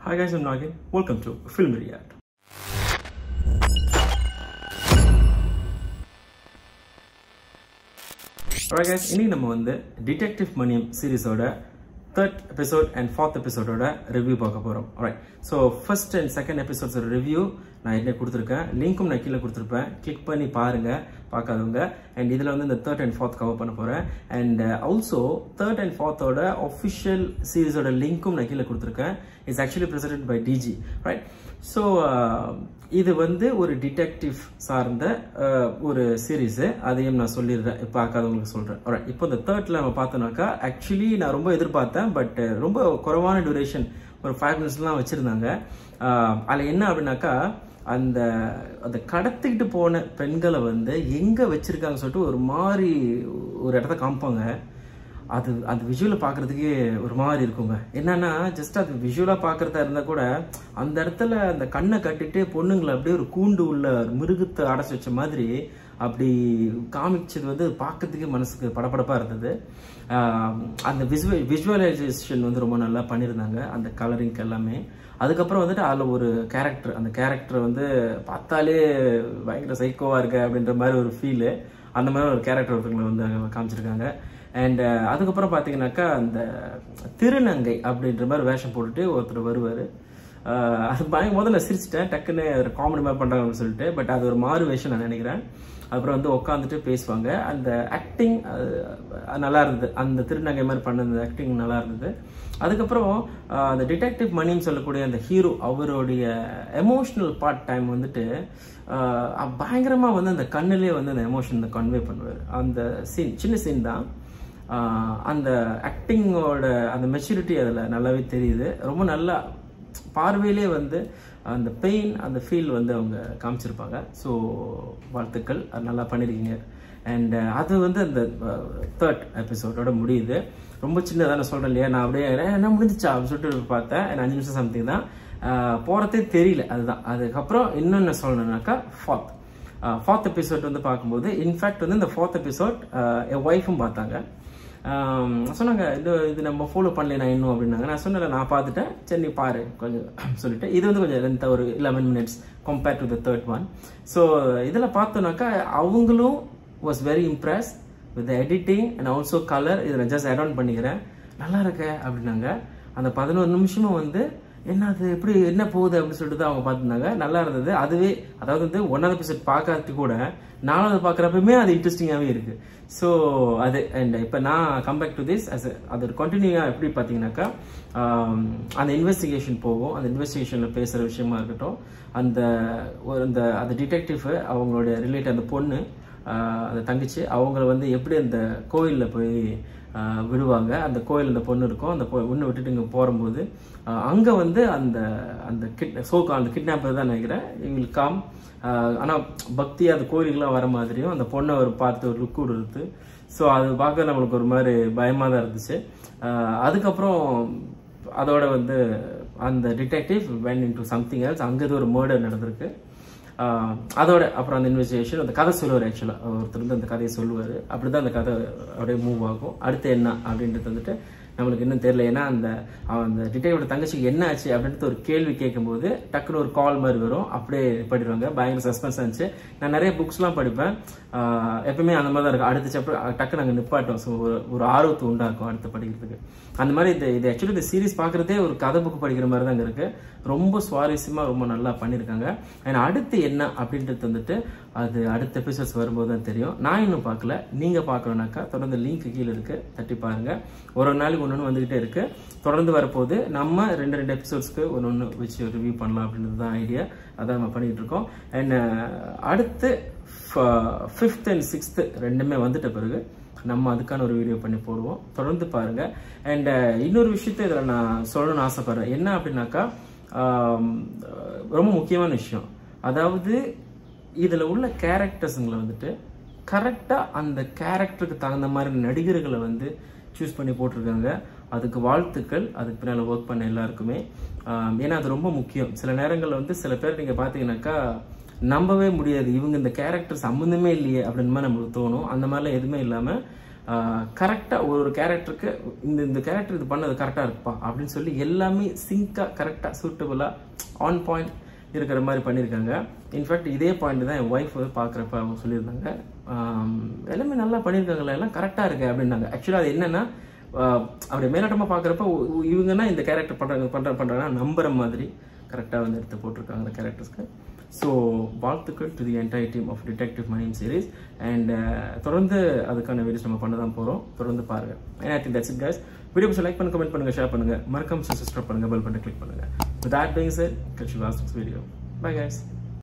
Hi guys, I'm Nagin. Welcome to Film React. Alright guys, இன்னைக்கு நம்ம வந்து detective Maniyam சீரிஸோட தேர்ட் எபிசோட் அண்ட் ஃபோர்த் எபிசோடோட ரிவ்யூ பார்க்க போகிறோம் right so first and second எபிசோட்ஸோட ரிவ்யூ நான் என்ன கொடுத்துருக்கேன் லிங்க்கும் நான் கீழே கொடுத்துருப்பேன் கிளிக் பண்ணி பாருங்க பார்க்காதவங்க அண்ட் இதில் வந்து இந்த தேர்ட் அண்ட் ஃபோர்த் கவர் பண்ண போகிறேன் அண்ட் ஆல்சோ தேர்ட் அண்ட் ஃபோர்த்தோட ஒஃபிஷியல் சீரிஸோட லிங்க்கும் நான் கீழே கொடுத்துருக்கேன் it's actually present by DG right so இது வந்து ஒரு டிடெக்டிவ் சார்ந்த uh, ஒரு சீரீஸு அதையும் நான் சொல்லிடுறேன் பார்க்காதவங்களுக்கு சொல்கிறேன் இப்போ இந்த தேர்ட்ல நம்ம பார்த்தோம்னாக்கா ஆக்சுவலி நான் ரொம்ப எதிர்பார்த்தேன் பட் ரொம்ப குறைவான டியூரேஷன் ஒரு ஃபைவ் மினிட்ஸ்லாம் வச்சுருந்தாங்க அதில் என்ன அப்படின்னாக்கா அந்த அந்த கடத்திக்கிட்டு போன பெண்களை வந்து எங்கே வச்சிருக்காங்கன்னு சொல்லிட்டு ஒரு மாதிரி ஒரு இடத்த காமிப்பாங்க அது அந்த விஷுவலை பார்க்கறதுக்கே ஒரு மாதிரி இருக்குங்க என்னன்னா ஜஸ்ட் அது விஷுவலாக பார்க்கறதா இருந்தால் கூட அந்த இடத்துல அந்த கண்ணை கட்டிட்டு பொண்ணுங்களை அப்படியே ஒரு கூண்டு உள்ள ஒரு மிருகத்தை அடைச்சி வச்ச மாதிரி அப்படி காமிச்சது வந்து பார்க்கறதுக்கே மனசுக்கு படபடப்பாக இருந்தது ஆஹ் அந்த விசுவல் விஷுவலைசேஷன் வந்து ரொம்ப நல்லா பண்ணியிருந்தாங்க அந்த கலரிங்க்கு எல்லாமே அதுக்கப்புறம் வந்துட்டு அதில் ஒரு கேரக்டர் அந்த கேரக்டர் வந்து பார்த்தாலே பயங்கர சைக்கோவாக இருக்கு அப்படின்ற மாதிரி ஒரு ஃபீலு அந்த மாதிரி ஒரு கேரக்டர் ஒருத்தவங்களை வந்து அங்க காமிச்சிருக்காங்க அண்ட் அதுக்கப்புறம் பார்த்தீங்கன்னாக்கா அந்த திருநங்கை அப்படின்ற மாதிரி வேஷம் போட்டுட்டு ஒருத்தர் வருவார் அது பயங்க முதல்ல சிரிச்சிட்டேன் டக்குன்னு காமெடி மாதிரி பண்ணுறாங்க அப்படின்னு சொல்லிட்டு பட் அது ஒரு மாறு வேஷம் நான் நினைக்கிறேன் அப்புறம் வந்து உட்காந்துட்டு பேசுவாங்க அந்த ஆக்டிங் நல்லா இருந்தது அந்த திருநங்கை மாதிரி பண்ண அந்த ஆக்டிங் நல்லா இருந்தது அதுக்கப்புறம் அஹ், அந்த டிடெக்டிவ் மணின்னு சொல்லக்கூடிய அந்த ஹீரோ அவருடைய எமோஷனல் பார்ட் டைம் வந்துட்டு அஹ், பயங்கரமா வந்து அந்த கண்ணுலேயே வந்து அந்த எமோஷன் கன்வே பண்ணுவார் அந்த சீன் சின்ன சீன் தான் ஆஹ் அந்த ஆக்டிங்கோட அந்த மெச்சூரிட்டி அதில் நல்லாவே தெரியுது ரொம்ப நல்லா பார்வையிலே வந்து அந்த பெயின் அந்த ஃபீல் வந்து அவங்க காமிச்சிருப்பாங்க ஸோ வாழ்த்துக்கள் அது நல்லா பண்ணியிருக்கீங்க அண்ட் அது வந்து அந்த தேர்ட் எபிசோடோட முடியுது ரொம்ப சின்னதாக நான் சொல்கிறேன் இல்லையா நான் அப்படியே "ஏ, என்ன முடிஞ்சிச்சா அப்படின்னு சொல்லிட்டு பார்த்தேன் and அஞ்சு நிமிஷம் சம்திங் தான் போகிறதே தெரியல அதுதான் அதுக்கப்புறம் இன்னொன்று சொல்லணுன்னாக்கா ஃபார்த் ஃபோர்த் எபிசோட் வந்து பார்க்கும்போது இன்ஃபேக்ட் வந்து இந்த ஃபோர்த் எபிசோட் என் ஒய்ஃபும் பார்த்தாங்க ஆம், சொன்னாங்க இது இது நம்ம ஃபாலோ பண்ணல நான் இன்னும் அப்படின்னாங்க நான் சொன்னேன் நான் பார்த்துட்டேன் சரி நீ பாரு கொஞ்சம் சொல்லிட்டு இது வந்து கொஞ்சம் லென்த்தாக ஒரு eleven minutes compare to the third one so இதில் பார்த்தோன்னாக்கா அவங்களும் was very impress with editing and also colour இதை நான் ஜஸ்ட் அட் பண்ணிக்கிறேன் நல்லா இருக்க அப்படின்னாங்க அந்த பதினோரு நிமிஷமும் வந்து என்ன அது எப்படி என்ன போகுது அப்படின்னு சொல்லிட்டு தான் அவங்க பார்த்துருந்தாங்க நல்லா இருந்தது அதுவே அதாவது வந்து ஒன்றாவது எபிசோட் பார்க்கறது கூட நாலாவது பார்க்குறப்பமே அது இன்ட்ரெஸ்டிங்காகவே இருக்கு ஸோ அது அண்ட் இப்போ நான் கம்பேக் டு திஸ் அஸ் அது ஒரு கண்டினியூவாக எப்படி பார்த்தீங்கன்னாக்கா ஆம், அந்த இன்வெஸ்டிகேஷன் போகும் அந்த இன்வெஸ்டிகேஷனில் பேசுகிற விஷயமா இருக்கட்டும் அந்த ஒரு அந்த அந்த டிடெக்டிவ் அவங்களுடைய ரிலேட் அந்த பொண்ணு ஆஹ், அந்த தங்கச்சி அவங்கள வந்து எப்படி அந்த கோயிலில் போய் ஆஹ், விடுவாங்க அந்த கோயில் அந்த பொண்ணு இருக்கும் அந்த பொண்ணு விட்டுட்டு இங்கே போகும்போது அங்கே வந்து அந்த அந்த கிட் சோக்கா அந்த கிட்னாப்பர் தான் நினைக்கிறேன் இவங்களுக்கு காம் ஆனால் பக்தி அந்த கோயிலுக்குலாம் வர மாதிரியும் அந்த பொண்ணை ஒரு பார்த்து ஒரு லுக் கொடுத்து ஸோ அது பார்க்க நம்மளுக்கு ஒரு மாதிரி பயமாக தான் இருந்துச்சு ஆஹ், அதுக்கப்புறம் அதோட வந்து அந்த detective when in to something else அங்கே ஒரு மர்டர் நடந்திருக்கு ஆஹ் அதோட அப்புறம் அந்த இன்வெஸ்டிகேஷன் அந்த கதை சொல்லுவார் ஆக்சுவலாக ஒருத்தர் வந்து அந்த கதையை சொல்லுவார் அப்படி தான் அந்த கதை அப்படியே மூவ் ஆகும் அடுத்து என்ன அப்படின்றது வந்துட்டு நம்மளுக்கு இன்னும் தெரியல ஏன்னா அந்த அவன் அந்த டிடெக்டிவோட தங்கச்சிக்கு என்ன ஆச்சு அப்படின்றது ஒரு கேள்வி கேட்கும்போது டக்குன்னு ஒரு கால் மாதிரி வரும் அப்படியே படிடுவாங்க பயங்கர சஸ்பென்ஸ் இருந்துச்சு நான் நிறைய புக்ஸ்லாம் படிப்பேன் ஆஹ் எப்பவுமே அந்த மாதிரி தான் இருக்கும் அடுத்த சாப்டர் டக்குன்னு அங்கே நிப்பாட்டும் ஸோ ஒரு ஒரு ஆர்வத்தை உண்டாக்கும் அடுத்து படிக்கிறதுக்கு அந்த மாதிரி இது இது ஆக்சுவலி இந்த சீரிஸ் பார்க்குறதே ஒரு கதை புக் படிக்கிற மாதிரி தாங்க இருக்கு ரொம்ப சுவாரஸ்யமாக ரொம்ப நல்லா பண்ணியிருக்காங்க அண்ட் அடுத்து என்ன அப்படின்றது வந்துட்டு அது அடுத்த எபிசோட்ஸ் வரும்போது தான் தெரியும் நான் இன்னும் பார்க்கல நீங்கள் பார்க்கணுன்னாக்கா தொடர்ந்து லிங்க் கீழே இருக்கு தட்டி பாருங்க ஒரு ஒரு நாளைக்கு ஒன்று ஒன்று வந்துகிட்டே இருக்கு தொடர்ந்து வரப்போது நம்ம ரெண்டு ரெண்டு எபிசோட்ஸ்க்கு ஒன்று ஒன்று வச்சு ரிவ்யூ பண்ணலாம் அப்படின்றது தான் ஐடியா அதான் நம்ம பண்ணிட்டு இருக்கோம் அண்ட் அடுத்து ஃபிஃப்த் அண்ட் சிக்ஸ்த்து ரெண்டுமே வந்துட்ட பிறகு நம்ம அதுக்கான ஒரு வீடியோ பண்ணி போடுவோம் தொடர்ந்து பாருங்க அண்ட் இன்னொரு விஷயத்தை இதில் நான் சொல்லணும்னு ஆசைப்படுறேன் என்ன அப்படின்னாக்கா ஆம், ரொம்ப முக்கியமான விஷயம் அதாவது இதில் உள்ள கேரக்டர்ஸுங்களை வந்துட்டு கரெக்டாக அந்த கேரக்டருக்கு தகுந்த மாதிரி நடிகர்களை வந்து சூஸ் பண்ணி போட்டிருக்காங்க அதுக்கு வாழ்த்துக்கள் அதுக்கு பின்னால் ஒர்க் பண்ண எல்லாருக்குமே ஆம், ஏன்னா அது ரொம்ப முக்கியம் சில நேரங்களில் வந்து சில பேர் நீங்கள் பார்த்தீங்கன்னாக்கா நம்பவே முடியாது இவங்க இந்த கேரக்டர் சம்மந்தமே இல்லையே அப்படின்னு மாதிரி நம்மளுக்கு தோணும் அந்த மாதிரிலாம் எதுவுமே இல்லாமல் கரெக்டாக ஒரு ஒரு கேரக்டருக்கு இந்த இந்த கேரக்டர் இது பண்ணது கரெக்டாக இருக்குப்பா அப்படின்னு சொல்லி எல்லாமே சிங்காக கரெக்டாக சூட்டபுளாக ஆன் பாயிண்ட் இருக்கிற மாதிரி பண்ணியிருக்காங்க இன்ஃபேக்ட் இதே பாயிண்ட் தான் என் ஒய்ஃப் வந்து பார்க்குறப்ப அவங்க சொல்லியிருந்தாங்க ஆம், எல்லாமே நல்லா பண்ணியிருக்காங்களா எல்லாம் கரெக்டாக இருக்கு அப்படின்னாங்க ஆக்சுவலாக அது என்னன்னா ஆஹ், அப்படி மேலோட்டமாக பார்க்குறப்ப இவங்கன்னா இந்த கேரக்டர் பண்ணுறாங்க பண்ணுற பண்ணுறாங்கன்னா நம்புற மாதிரி கரெக்டாக வந்து எடுத்து போட்டிருக்காங்க அந்த கேரக்டர்ஸ்க்கு ஸோ வாழ்த்துக்கள் to the entire team of detective Maniyam series and தொடர்ந்து அதுக்கான வீடியோஸ் நம்ம பண்ண தான் போகிறோம் தொடர்ந்து பாருங்க and I think that's it guys video like பண்ண கமெண்ட் பண்ணுங்க ஷேர் பண்ணுங்க மறக்காம சப்ஸ்கிரைப் பண்ணுங்க பெல் பண்ணி கிளிக் பண்ணுங்க வித் தட் பீங் சார் கட்சி லாஸ்ட் வீடியோ பை கைஸ்